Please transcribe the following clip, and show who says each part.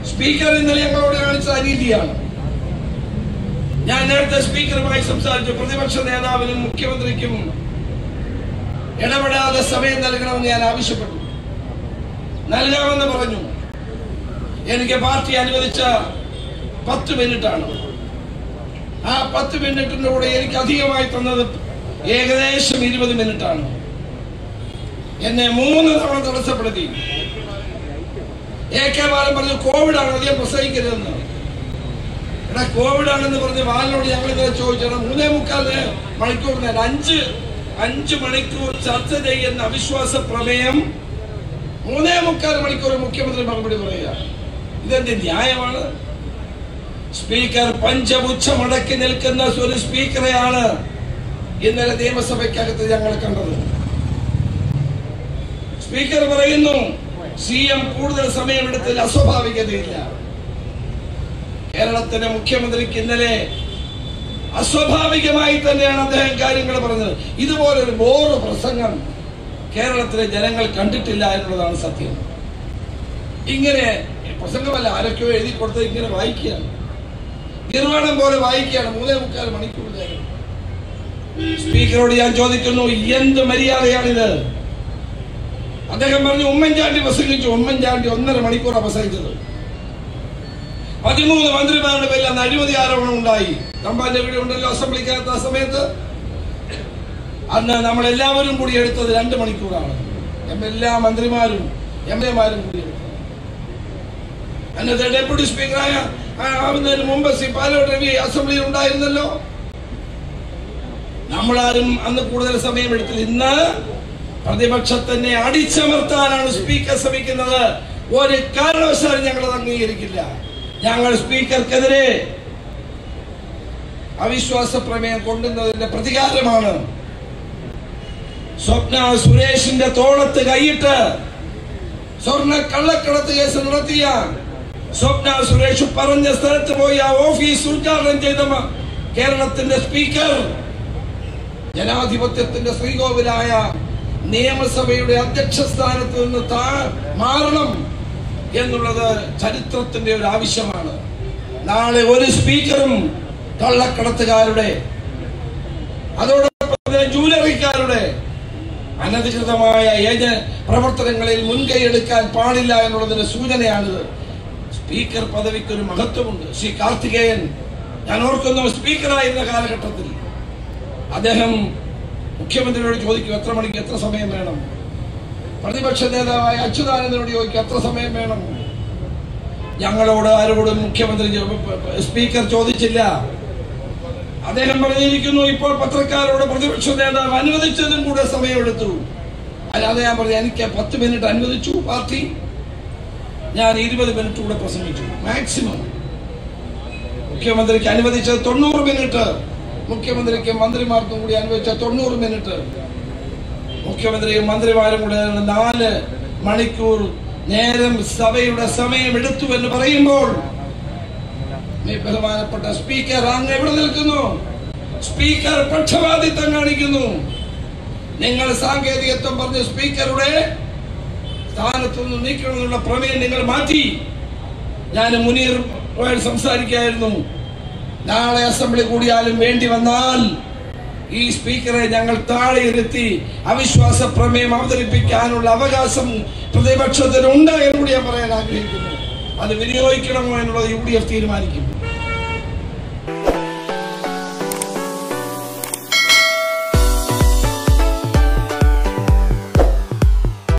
Speaker 1: speaker ഇന്നലെ ഞങ്ങളോട് കാണിച്ച അനീതിയാണ് ഞാൻ നേരത്തെ സ്പീക്കറുമായി സംസാരിച്ചു പ്രതിപക്ഷ നേതാവിനും മുഖ്യമന്ത്രിക്കും ഇടപെടാതെ സമയം നൽകണമെന്ന് ഞാൻ ആവശ്യപ്പെട്ടു നൽകാമെന്ന് പറഞ്ഞു എനിക്ക് പാർട്ടി അനുവദിച്ച പത്ത് മിനിറ്റാണ് ആ പത്ത് മിനിറ്റിന്റെ കൂടെ എനിക്ക് അധികമായി തന്നത് ഏകദേശം ഇരുപത് മിനിറ്റാണ് എന്നെ മൂന്ന് തവണ തടസ്സപ്പെടുത്തി എ കെ ബാലൻ പറഞ്ഞു കോവിഡ് ആണ് അധികം പ്രസംഗിക്കരുതെന്ന് എടാ കോവിഡ് ആണെന്ന് പറഞ്ഞ് ബാലനോട് ഞങ്ങൾ ഇന്നലെ ചോദിച്ചാൽ മൂന്നേ മുക്കാല് മണിക്കൂർ നേരം അഞ്ച് അഞ്ച് മണിക്കൂർ ചർച്ച ചെയ്യുന്ന അവിശ്വാസ പ്രമേയം മൂന്നേ മുക്കാൽ മണിക്കൂർ മുഖ്യമന്ത്രി മറുപടി പറയുക ഇതെന്ത് ന്യായമാണ് സ്പീക്കർ പഞ്ചപുച്ഛമടക്കി നിൽക്കുന്ന ഒരു സ്പീക്കറെയാണ് ഇന്നലെ നിയമസഭയ്ക്കകത്ത് ഞങ്ങൾ കണ്ടത് സ്പീക്കർ പറയുന്നു സി എം കൂടുതൽ സമയമെടുത്തതിൽ അസ്വാഭാവികതയില്ല കേരളത്തിന്റെ മുഖ്യമന്ത്രിക്ക് ഇന്നലെ അസ്വാഭാവികമായി തന്നെയാണ് അദ്ദേഹം കാര്യങ്ങൾ പറഞ്ഞത് ഇതുപോലൊരു ബോറ് പ്രസംഗം കേരളത്തിലെ ജനങ്ങൾ കണ്ടിട്ടില്ല എന്നുള്ളതാണ് സത്യം ഇങ്ങനെ പ്രസംഗമല്ല ആരൊക്കെയോ എഴുതി കൊടുത്തത് ഇങ്ങനെ വായിക്കുകയാണ് നിർവ്വാണം പോലെ വായിക്കുകയാണ് മൂന്നേ മുക്കാൽ മണിക്കൂർ നേരം സ്പീക്കറോട് ഞാൻ ചോദിക്കുന്നു എന്ത് മര്യാദയാണിത് അദ്ദേഹം പറഞ്ഞു ഉമ്മൻചാണ്ടി പ്രസംഗിച്ചു ഉമ്മൻചാണ്ടി ഒന്നര മണിക്കൂറാണ് പ്രസംഗിച്ചത് പതിമൂന്ന് മന്ത്രിമാരുടെ പേരിൽ അന്ന് അഴിമതി ആരോപണം ഉണ്ടായി തമ്പാന്റെ വീട് ഉണ്ടല്ലോ അസംബ്ലിക്കകത്ത് ആ സമയത്ത് അന്ന് നമ്മൾ എല്ലാവരും കൂടി എടുത്തത് രണ്ട് മണിക്കൂറാണ് എം എല്ലാ മന്ത്രിമാരും എം എമാരും കൂടി എടുത്തത് അന്നത്തെ ഡെപ്യൂട്ടി സ്പീക്കറായ ആ, ആവുന്നതിന് മുമ്പ് സി പാലോട് രവി അസംബ്ലിയിൽ ഉണ്ടായിരുന്നല്ലോ നമ്മളാരും അന്ന് കൂടുതൽ സമയം എടുത്തില്ല ഇന്ന് പ്രതിപക്ഷത്തിനെ അടിച്ചമർത്താനാണ് സ്പീക്കർ ശ്രമിക്കുന്നത് ഒരു കാരണവശാലും ഞങ്ങൾ അത് അംഗീകരിക്കില്ല ഞങ്ങൾ സ്പീക്കർക്കെതിരെ അവിശ്വാസ പ്രമേയം കൊണ്ടുവന്നതിന്റെ പ്രതികാരമാണ് സ്വപ്ന സുരേഷിന്റെ തോളത്ത് കൈയിട്ട് സ്വർണ്ണ കള്ളക്കടത്ത് കേസ് നടത്തിയ സ്വപ്ന സുരേഷ് പറഞ്ഞ സ്ഥലത്ത് പോയി ആ ഓഫീസ് ഉദ്ഘാടനം ചെയ്ത മ- കേരളത്തിന്റെ സ്പീക്കർ ജനാധിപത്യത്തിന്റെ ശ്രീകോവിലായ നിയമസഭയുടെ അധ്യക്ഷ സ്ഥാനത്ത് നിന്ന് താ മാറണം എന്നുള്ളത് ചരിത്രത്തിന്റെ ഒരു ആവശ്യമാണ് നാളെ ഒരു സ്പീക്കറും കള്ളക്കടത്തുകാരുടെ അതോടൊപ്പം തന്നെ ജൂലറിക്കാരുടെ അനധികൃതമായ ഏജ പ്രവർത്തനങ്ങളിൽ മുൻകൈ എടുക്കാൻ പാടില്ല എന്നുള്ളതിന്റെ സൂചനയാണിത് സ്പീക്കർ പദവിക്ക് ഒരു മഹത്വമുണ്ട് ശ്രീ കാർത്തികേയൻ ഞാൻ ഓർക്കുന്നു സ്പീക്കറായിരുന്ന കാലഘട്ടത്തിൽ അദ്ദേഹം മുഖ്യമന്ത്രിയോട് ചോദിക്കും എത്ര മണിക്ക് എത്ര സമയം വേണം പ്രതിപക്ഷ നേതാവായ അച്യുതാനന്ദനോട് ചോദിക്കും എത്ര സമയം വേണം ഞങ്ങളോട് ആരോടും മുഖ്യമന്ത്രി ചോ- സ്പീക്കർ ചോദിച്ചില്ല അദ്ദേഹം പറഞ്ഞിരിക്കുന്നു ഇപ്പോൾ പത്രക്കാരോട് പ്രതിപക്ഷ നേതാവ് അനുവദിച്ചതും കൂടെ സമയമെടുത്തു അല്ലാതെ ഞാൻ പറഞ്ഞു എനിക്ക് പത്ത് മിനിറ്റ് അനുവദിച്ചു പാർട്ടി ഞാൻ ഇരുപത് മിനിറ്റ് കൂടെ പ്രസംഗിച്ചു മാക്സിമം മുഖ്യമന്ത്രിക്ക് അനുവദിച്ചത് തൊണ്ണൂറ് മിനിറ്റ് മുഖ്യമന്ത്രിക്കും മന്ത്രിമാർക്കും കൂടി അനുവദിച്ച തൊണ്ണൂറ് മിനിറ്റ് മുഖ്യമന്ത്രിയും മന്ത്രിമാരും കൂടെ നാല് മണിക്കൂർ നേരം സഭയുടെ സമയം എടുത്തു എന്ന് പറയുമ്പോൾ ഈ ബഹുമാനപ്പെട്ട സ്പീക്കർ അങ്ങ് എവിടെ നിൽക്കുന്നു സ്പീക്കർ പക്ഷപാതിത്വം കാണിക്കുന്നു നിങ്ങൾ സാങ്കേതികത്വം പറഞ്ഞ് സ്പീക്കറുടെ സ്ഥാനത്തു നിന്ന് നീക്കണമെന്നുള്ള പ്രമേയം നിങ്ങൾ മാറ്റി ഞാൻ മുനീർ റോയൽ സംസാരിക്കായിരുന്നു നാളെ അസംബ്ലി കൂടിയാലും വേണ്ടി വന്നാൽ ഈ സ്പീക്കറെ ഞങ്ങൾ താഴെ ഇരുത്തി അവിശ്വാസ പ്രമേയം അവതരിപ്പിക്കാനുള്ള അവകാശം പ്രതിപക്ഷത്തിനുണ്ട് എന്ന് കൂടി ഞാൻ പറയാൻ ആഗ്രഹിക്കുന്നു അത് വിനിയോഗിക്കണമോ എന്നുള്ളത് യു ഡി എഫ് തീരുമാനിക്കും